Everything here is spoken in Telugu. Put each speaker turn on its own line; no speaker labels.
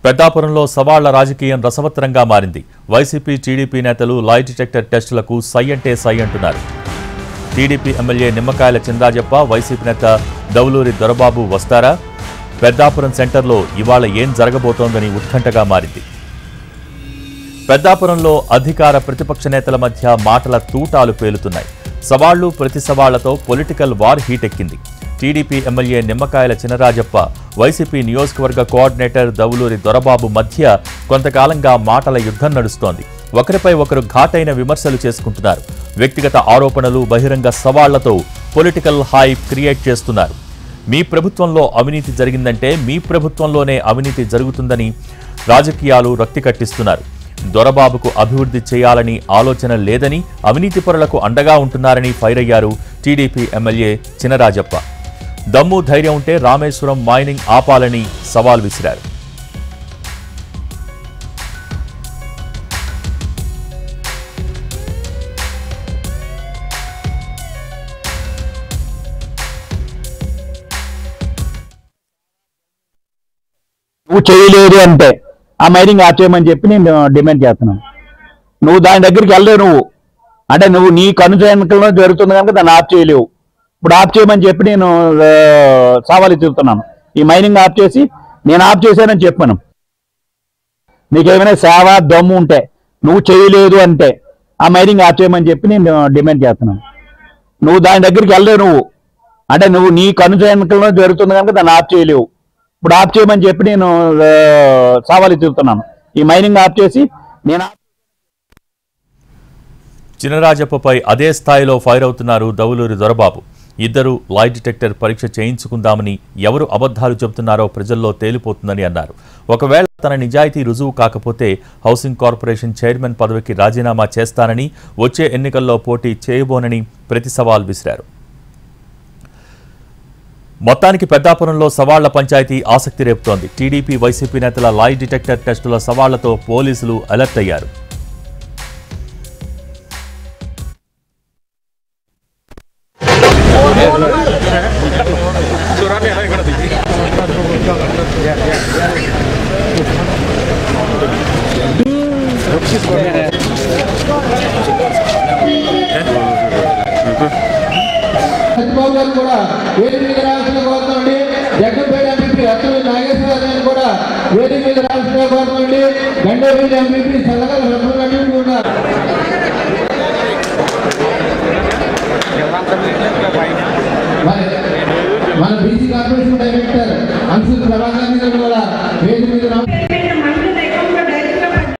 పెద్దాపురంలో సవాళ్ల రాజకీయం రసవత్తరంగా మారింది వైసీపీ టీడీపీ నేతలు లై డిటెక్టర్ టెస్టులకు సై అంటే సై అంటున్నారు టీడీపీ ఎమ్మెల్యే నిమ్మకాయల చిందాజప్ప వైసీపీ నేత దౌలూరి దొరబాబు వస్తారా పెద్దాపురం సెంటర్లో ఇవాళ ఏం జరగబోతోందని ఉత్కంఠగా మారింది పెద్దాపురంలో అధికార ప్రతిపక్ష నేతల మధ్య మాటల తూటాలు పేలుతున్నాయి సవాళ్లు ప్రతి సవాళ్లతో పొలిటికల్ వార్ హీటెక్కింది TDP MLA Nimmakayala Chinarajappa YCP నియోజకవర్గ కోఆర్డినేటర్ దవులూరి దొరబాబు మధ్య కొంతకాలంగా మాటల యుద్ధం నడుస్తోంది ఒకరిపై ఒకరు ఘాటైన విమర్శలు చేసుకుంటున్నారు వ్యక్తిగత ఆరోపణలు బహిరంగ సవాళ్లతో పొలిటికల్ హైప్ క్రియేట్ చేస్తున్నారు మీ ప్రభుత్వంలో అవినీతి జరిగిందంటే మీ ప్రభుత్వంలోనే అవినీతి జరుగుతుందని రాజకీయాలు రక్తి కట్టిస్తున్నారు దొరబాబుకు అభివృద్ధి చేయాలని ఆలోచన లేదని అవినీతి పరులకు అండగా ఉంటున్నారని ఫైర్ అయ్యారు టీడీపీ ఎమ్మెల్యే చినరాజప్ప దమ్ము ధైర్యం ఉంటే రామేశ్వరం మైనింగ్ ఆపాలని సవాల్ విసిరారు
నువ్వు చేయలేదు అంటే ఆ మైనింగ్ ఆఫ్ చేయమని చెప్పి నేను డిమాండ్ చేస్తున్నాను నువ్వు దాని దగ్గరికి వెళ్ళలేవు నువ్వు అంటే నువ్వు నీ కనుసైనికల్లో జరుగుతుంది కనుక దాన్ని ఆఫ్ చేయలేవు ఇప్పుడు ఆఫ్ చేయమని చెప్పి నేను ఆ, సవాలు చెబుతున్నాను ఈ మైనింగ్ ఆఫ్ చేసి నేను ఆఫ్ చేశానని చెప్పాను నీకేమైనా సేవ దమ్ము ఉంటే నువ్వు చేయలేదు అంటే ఆ మైనింగ్ ఆఫ్ చేయమని చెప్పి నేను డిమాండ్ చేస్తున్నాను నువ్వు దాని దగ్గరికి వెళ్ళలేవు నువ్వు అంటే నువ్వు నీ కనుసైనికల్లో జరుగుతుంది కనుక దాన్ని ఆఫ్ చేయలేవు ఇప్పుడు ఆఫ్ చేయమని చెప్పి నేను ఆ, సవాలు చెబుతున్నాను ఈ మైనింగ్ ఆఫ్ చేసి నేను ఆఫ్
చినరాజప్పపై అదే స్థాయిలో ఫైర్ అవుతున్నారు దౌలూరి దొరబాబు ఇద్దరు లై డిటెక్టర్ పరీక్ష చేయించుకుందామని ఎవరు అబద్ధాలు చెబుతున్నారో ప్రజల్లో తేలిపోతుందని అన్నారు ఒకవేళ తన నిజాయితీ రుజువు కాకపోతే హౌసింగ్ కార్పొరేషన్ చైర్మన్ పదవికి రాజీనామా చేస్తానని వచ్చే ఎన్నికల్లో పోటీ చేయబోనని ప్రతి సవాల్ విసిరారు మొత్తానికి పెద్దాపురంలో సవాళ్ల పంచాయతీ ఆసక్తి రేపుతోంది టీడీపీ వైసీపీ నేతల లై డిటెక్టర్ టెస్టుల సవాళ్లతో పోలీసులు అలర్ట్ అయ్యారు
సత్యబాబు గారు కూడా వేదిక మీద రావాల్సిన కోరుతామండి జగ్గంపేట ఎంపీ అత్తూరి నాగేశ్వర గారిని కూడా వేదిక మీద రావాల్సిన కోరుతామండి గండేపల్లి ఎంపీ సల్లగల రత్నగడ్డి కూడా మన మన BC corporation director Anshul Prabhakar గారు కూడా వేదిక